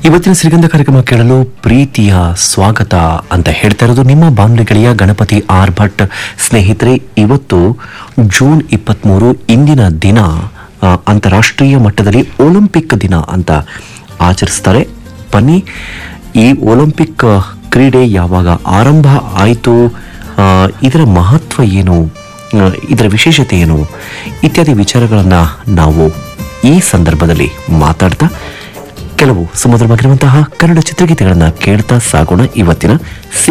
ಇವತ್ತಿನ ಶ್ರೀಗಂಧ ಕಾರ್ಯಕ್ರಮ ಕೇಳಲು ಪ್ರೀತಿಯ ಸ್ವಾಗತ ಅಂತ ಹೇಳ್ತಾ ಇರೋದು ನಿಮ್ಮ ಬಾನುಲಿ ಗೆಳೆಯ ಗಣಪತಿ ಆರ್ ಭಟ್ ಸ್ನೇಹಿತರೆ ಇವತ್ತು ಜೂನ್ ಇಪ್ಪತ್ಮೂರು ಇಂದಿನ ದಿನ ಆ, ಅಂತಾರಾಷ್ಟ್ರೀಯ ಮಟ್ಟದಲ್ಲಿ ಒಲಿಂಪಿಕ್ ದಿನ ಅಂತ ಆಚರಿಸ್ತಾರೆ ಬನ್ನಿ ಈ ಒಲಿಂಪಿಕ್ ಆ, ಕ್ರೀಡೆ ಯಾವಾಗ ಆರಂಭ ಆಯಿತು ಇದರ ಮಹತ್ವ ಏನು ಆ, ಇದರ ವಿಶೇಷತೆ ಏನು ಇತ್ಯಾದಿ ವಿಚಾರಗಳನ್ನು ನಾವು ಈ ಸಂದರ್ಭದಲ್ಲಿ ಮಾತಾಡ್ತಾ ಕೆಲವು ಸುಮಧುರವಾಗಿರುವಂತಹ ಕನ್ನಡ ಚಿತ್ರಗೀತೆಗಳನ್ನ ಕೇಳ್ತಾ ಸಾಗೋಣ ಇವತ್ತಿನ